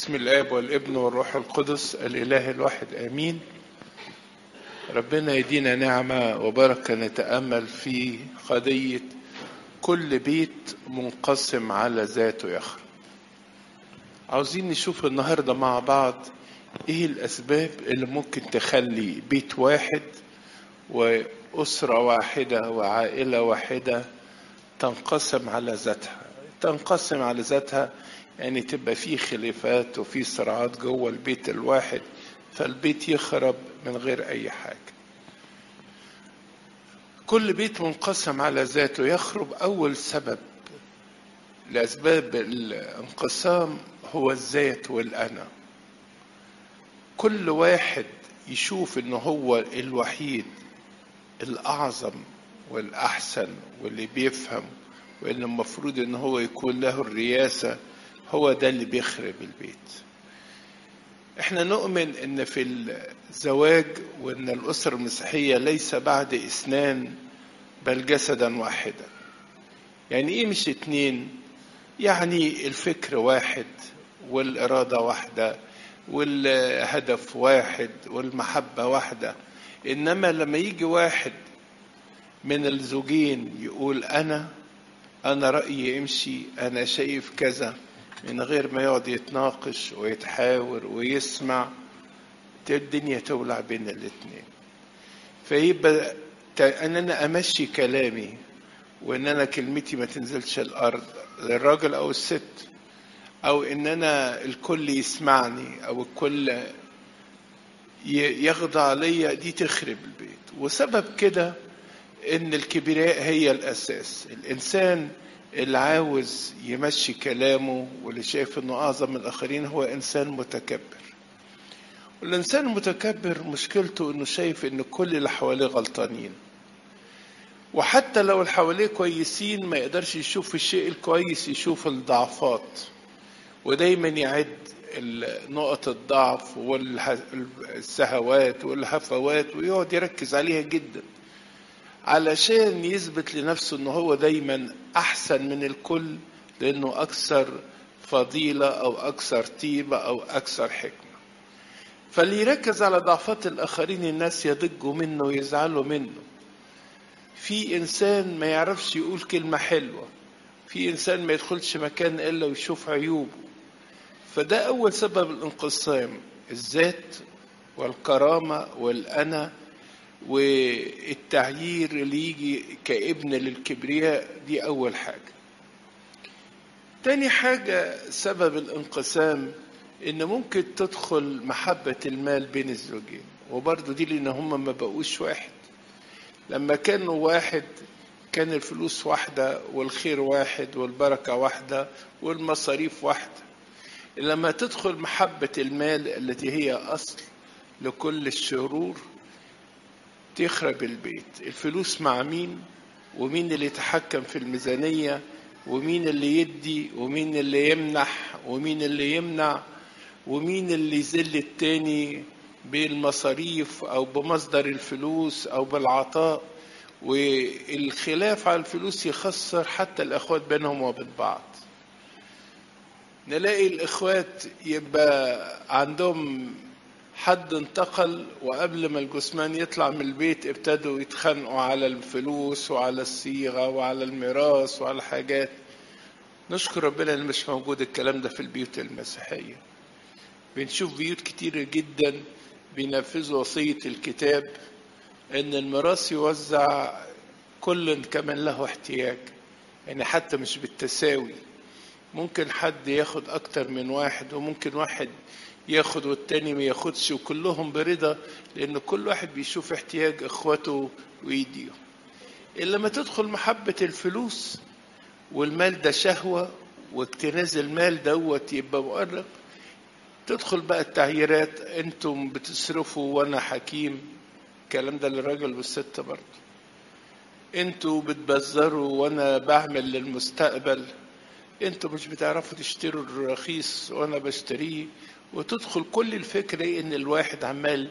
باسم الاب والابن والروح القدس الاله الواحد امين ربنا يدينا نعمه وبركه نتامل في قضيه كل بيت منقسم على ذاته يخرب عاوزين نشوف النهارده مع بعض ايه الاسباب اللي ممكن تخلي بيت واحد واسره واحده وعائله واحده تنقسم على ذاتها تنقسم على ذاتها يعني تبقى فيه خلافات وفيه صراعات جوه البيت الواحد فالبيت يخرب من غير اي حاجه كل بيت منقسم على ذاته يخرب اول سبب لاسباب الانقسام هو الذات والانا كل واحد يشوف ان هو الوحيد الاعظم والاحسن واللي بيفهم واللي المفروض ان هو يكون له الرياسه هو ده اللي بيخرب البيت احنا نؤمن ان في الزواج وان الاسره المسيحيه ليس بعد اثنان بل جسدا واحدا يعني ايه مش اتنين يعني الفكر واحد والاراده واحده والهدف واحد والمحبه واحده انما لما يجي واحد من الزوجين يقول انا انا رايي امشي انا شايف كذا من غير ما يقعد يتناقش ويتحاور ويسمع الدنيا تولع بين الاتنين فيبقى ان انا امشي كلامي وان انا كلمتي ما تنزلش الارض للراجل او الست او ان انا الكل يسمعني او الكل يخضع ليا دي تخرب البيت وسبب كده ان الكبرياء هي الاساس الانسان اللي عاوز يمشي كلامه واللي شايف انه اعظم من الاخرين هو انسان متكبر والانسان المتكبر مشكلته انه شايف ان كل اللي حواليه غلطانين وحتى لو اللي حواليه كويسين ما يقدرش يشوف الشيء الكويس يشوف الضعفات ودايما يعد نقط الضعف والسهوات والهفوات ويقعد يركز عليها جدا علشان يثبت لنفسه ان هو دايما احسن من الكل لانه اكثر فضيله او اكثر طيبه او اكثر حكمه فاللي يركز على ضعفات الاخرين الناس يضجوا منه ويزعلوا منه في انسان ما يعرفش يقول كلمه حلوه في انسان ما يدخلش مكان الا ويشوف عيوبه فده اول سبب الانقسام الذات والكرامه والانا والتعيير اللي يجي كابن للكبرياء دي أول حاجة تاني حاجة سبب الانقسام إن ممكن تدخل محبة المال بين الزوجين وبرضه دي لأن هما ما بقوش واحد لما كانوا واحد كان الفلوس واحدة والخير واحد والبركة واحدة والمصاريف واحدة لما تدخل محبة المال التي هي أصل لكل الشرور تخرب البيت الفلوس مع مين ومين اللي يتحكم في الميزانية ومين اللي يدي ومين اللي يمنح ومين اللي يمنع ومين اللي يذل التاني بالمصاريف أو بمصدر الفلوس أو بالعطاء والخلاف على الفلوس يخسر حتى الأخوات بينهم وبين بعض نلاقي الإخوات يبقى عندهم حد انتقل وقبل ما الجثمان يطلع من البيت ابتدوا يتخانقوا على الفلوس وعلى الصيغة وعلى الميراث وعلى حاجات نشكر ربنا ان مش موجود الكلام ده في البيوت المسيحية بنشوف بيوت كتيرة جدا بينفذوا وصية الكتاب ان الميراث يوزع كل كمن له احتياج يعني حتى مش بالتساوي ممكن حد ياخد اكتر من واحد وممكن واحد ياخد والتاني ما ياخدش وكلهم برضا لان كل واحد بيشوف احتياج اخواته ويديه الا لما تدخل محبة الفلوس والمال ده شهوة واكتناز المال دوت يبقى مؤرق تدخل بقى التعييرات انتم بتصرفوا وانا حكيم الكلام ده للراجل والست برضه انتوا بتبذروا وانا بعمل للمستقبل انتوا مش بتعرفوا تشتروا الرخيص وانا بشتريه وتدخل كل الفكرة ان الواحد عمال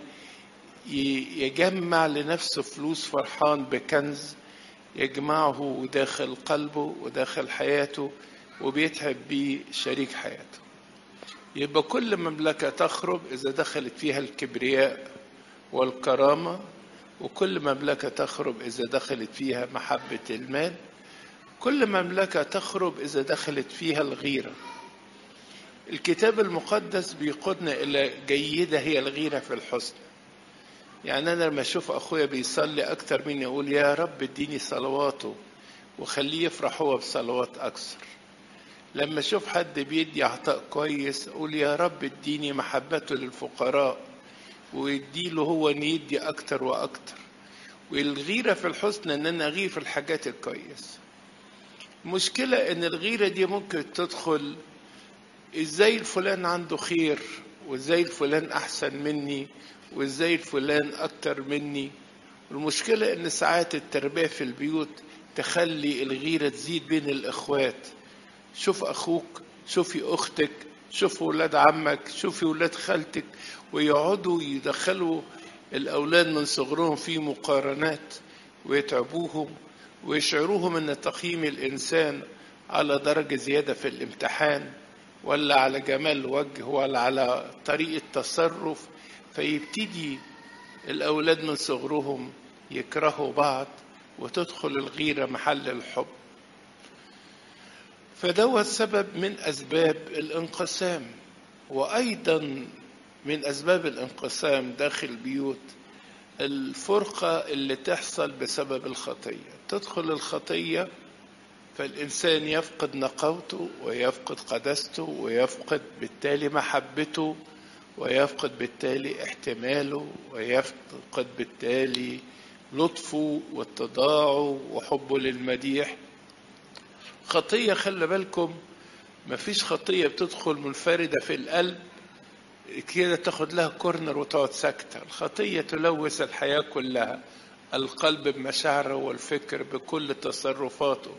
يجمع لنفسه فلوس فرحان بكنز يجمعه داخل قلبه وداخل حياته وبيتعب بيه شريك حياته يبقى كل مملكة تخرب إذا دخلت فيها الكبرياء والكرامة وكل مملكة تخرب إذا دخلت فيها محبة المال كل مملكة تخرب إذا دخلت فيها الغيرة الكتاب المقدس بيقودنا إلى جيدة هي الغيرة في الحسن يعني أنا لما أشوف أخويا بيصلي أكتر مني أقول يا رب اديني صلواته وخليه يفرح هو بصلوات أكثر لما أشوف حد بيدي عطاء كويس أقول يا رب اديني محبته للفقراء ويديله هو ان يدي اكتر واكتر والغيرة في الحسن ان انا اغير في الحاجات الكويسة المشكلة ان الغيرة دي ممكن تدخل ازاي الفلان عنده خير وازاي الفلان احسن مني وازاي الفلان اكتر مني والمشكلة ان ساعات التربية في البيوت تخلي الغيرة تزيد بين الاخوات شوف اخوك شوفي اختك شوف ولاد عمك شوفي ولاد خالتك ويقعدوا يدخلوا الأولاد من صغرهم في مقارنات ويتعبوهم ويشعروهم أن تقييم الإنسان على درجة زيادة في الامتحان ولا على جمال وجه ولا على طريقة تصرف فيبتدي الأولاد من صغرهم يكرهوا بعض وتدخل الغيرة محل الحب فدوت سبب من أسباب الانقسام وأيضا من أسباب الانقسام داخل البيوت الفرقة اللي تحصل بسبب الخطية تدخل الخطية فالإنسان يفقد نقاوته ويفقد قدسته ويفقد بالتالي محبته ويفقد بالتالي احتماله ويفقد بالتالي لطفه واتضاعه وحبه للمديح خطية خلي بالكم مفيش خطية بتدخل منفردة في القلب كده تاخد لها كورنر وتقعد ساكتة الخطية تلوث الحياة كلها القلب بمشاعره والفكر بكل تصرفاته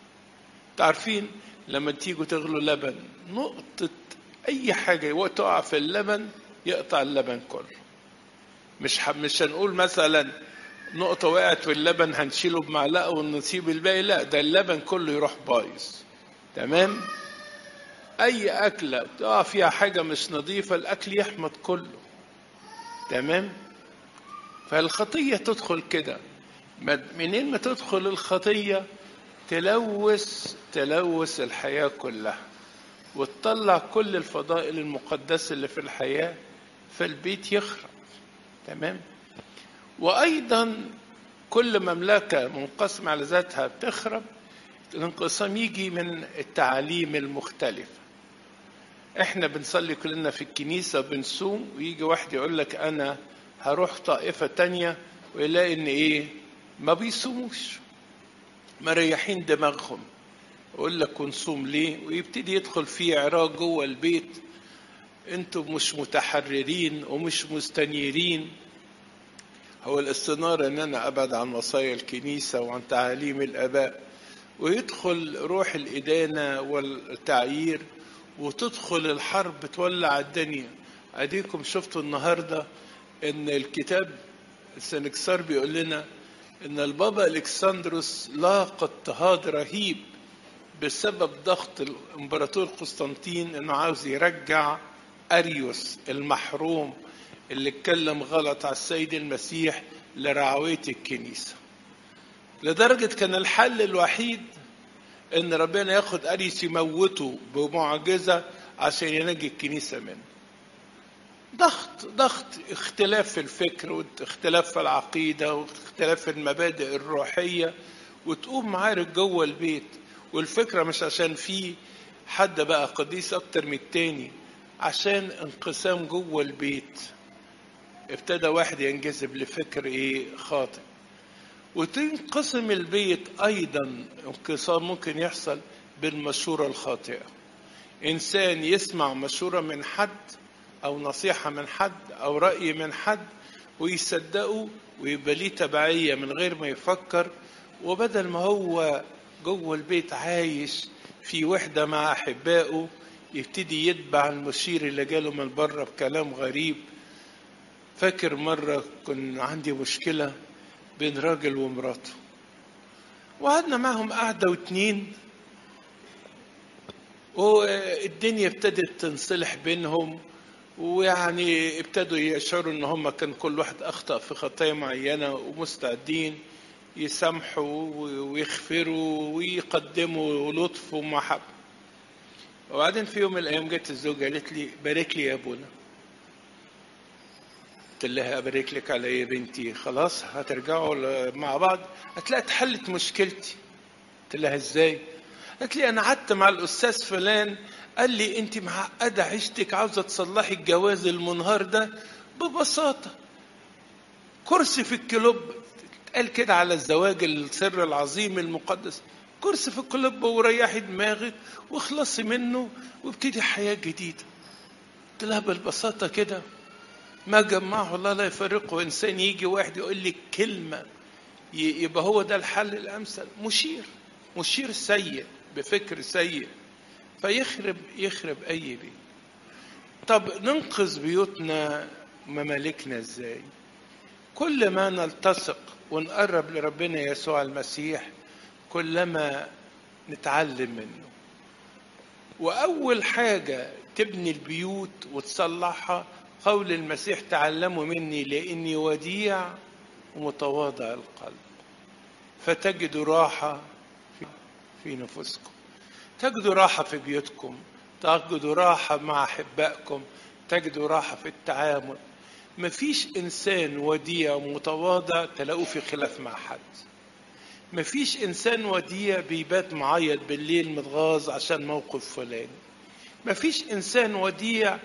تعرفين لما تيجوا تغلوا لبن نقطة أي حاجة تقع في اللبن يقطع اللبن كله مش مش هنقول مثلا نقطة وقعت في اللبن هنشيله بمعلقة ونسيب الباقي لا ده اللبن كله يروح بايظ تمام أي أكلة تقع فيها حاجة مش نظيفة الأكل يحمض كله تمام فالخطية تدخل كده منين ما تدخل الخطية تلوث تلوث الحياة كلها وتطلع كل الفضائل المقدسة اللي في الحياة فالبيت يخرب تمام وأيضا كل مملكة منقسمة على ذاتها بتخرب الانقسام يجي من التعاليم المختلفة احنا بنصلي كلنا في الكنيسة بنصوم ويجي واحد يقول لك انا هروح طائفة تانية ويلاقي ان ايه ما بيصوموش مريحين دماغهم يقول لك ونصوم ليه ويبتدي يدخل في عراق جوه البيت انتم مش متحررين ومش مستنيرين هو الاستنارة ان انا ابعد عن وصايا الكنيسة وعن تعاليم الاباء ويدخل روح الادانة والتعيير وتدخل الحرب تولع الدنيا اديكم شفتوا النهاردة ان الكتاب السنكسار بيقول لنا ان البابا الكسندروس لاقى اضطهاد رهيب بسبب ضغط الامبراطور قسطنطين انه عاوز يرجع اريوس المحروم اللي اتكلم غلط على السيد المسيح لرعوية الكنيسة لدرجة كان الحل الوحيد ان ربنا ياخد اريس يموته بمعجزة عشان ينجي الكنيسة منه ضغط ضغط اختلاف في الفكر واختلاف في العقيدة واختلاف في المبادئ الروحية وتقوم معارك جوه البيت والفكرة مش عشان في حد بقى قديس أكتر من التاني عشان انقسام جوه البيت ابتدى واحد ينجذب لفكر ايه خاطئ وتنقسم البيت ايضا انقسام ممكن يحصل بالمشورة الخاطئة انسان يسمع مشورة من حد او نصيحة من حد او رأي من حد ويصدقه ويبقى ليه تبعية من غير ما يفكر وبدل ما هو جوه البيت عايش في وحدة مع أحبائه يبتدي يتبع المشير اللي جاله من بره بكلام غريب فاكر مرة كان عندي مشكلة بين راجل ومراته وقعدنا معهم قعدة واتنين والدنيا ابتدت تنصلح بينهم ويعني ابتدوا يشعروا ان هم كان كل واحد اخطا في خطايا معينه ومستعدين يسامحوا ويغفروا ويقدموا لطف ومحبه وبعدين في يوم من الايام جت الزوجه قالت لي بارك لي يا ابونا قلت لها ابارك لك على ايه يا بنتي خلاص هترجعوا مع بعض قالت لها اتحلت مشكلتي قلت لها ازاي قالت لي انا قعدت مع الاستاذ فلان قال لي انت معقده عيشتك عاوزه تصلحي الجواز المنهار ده ببساطه كرسي في الكلوب قال كده على الزواج السر العظيم المقدس كرسي في الكلوب وريحي دماغك واخلصي منه وابتدي حياه جديده قلت لها بالبساطه كده ما جمعه الله لا يفرقه انسان يجي واحد يقول لي كلمه يبقى هو ده الحل الامثل مشير مشير سيء بفكر سيء فيخرب يخرب اي بيت طب ننقذ بيوتنا ممالكنا ازاي كل ما نلتصق ونقرب لربنا يسوع المسيح كلما نتعلم منه واول حاجه تبني البيوت وتصلحها قول المسيح تعلموا مني لاني وديع ومتواضع القلب فتجدوا راحه في نفوسكم تجدوا راحة في بيوتكم تجدوا راحة مع أحبائكم تجدوا راحة في التعامل مفيش إنسان وديع ومتواضع تلاقوه في خلاف مع حد مفيش إنسان وديع بيبات معيط بالليل متغاظ عشان موقف فلان مفيش إنسان وديع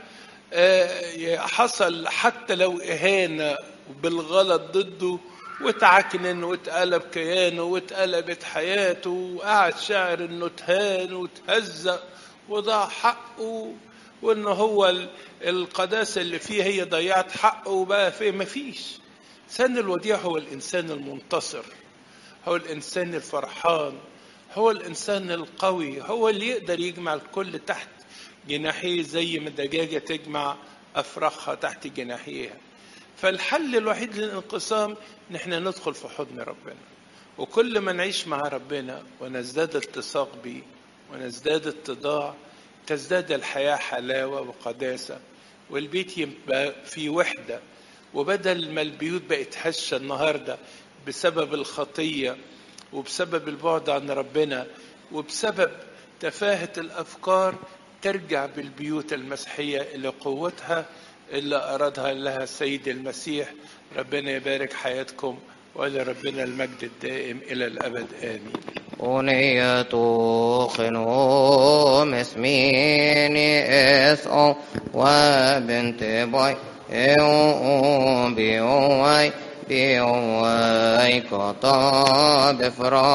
حصل حتى لو إهانة بالغلط ضده واتعكنن واتقلب كيانه واتقلبت حياته وقعد شاعر انه اتهان واتهزق وضاع حقه وان هو القداسه اللي فيه هي ضيعت حقه وبقى فيه مفيش الانسان الوديع هو الانسان المنتصر هو الانسان الفرحان هو الانسان القوي هو اللي يقدر يجمع الكل تحت جناحيه زي ما الدجاجه تجمع افراخها تحت جناحيها فالحل الوحيد للانقسام ان احنا ندخل في حضن ربنا وكل ما نعيش مع ربنا ونزداد التصاق بيه ونزداد اتضاع تزداد الحياة حلاوة وقداسة والبيت يبقى في وحدة وبدل ما البيوت بقت هشة النهاردة بسبب الخطية وبسبب البعد عن ربنا وبسبب تفاهة الأفكار ترجع بالبيوت المسيحية إلى قوتها اللي أرادها لها السيد المسيح ربنا يبارك حياتكم وإلى ربنا المجد الدائم إلى الأبد آمين أنية خنوم اسميني اسأو وبنت باي ايو بيوي بيوي كطاب فرا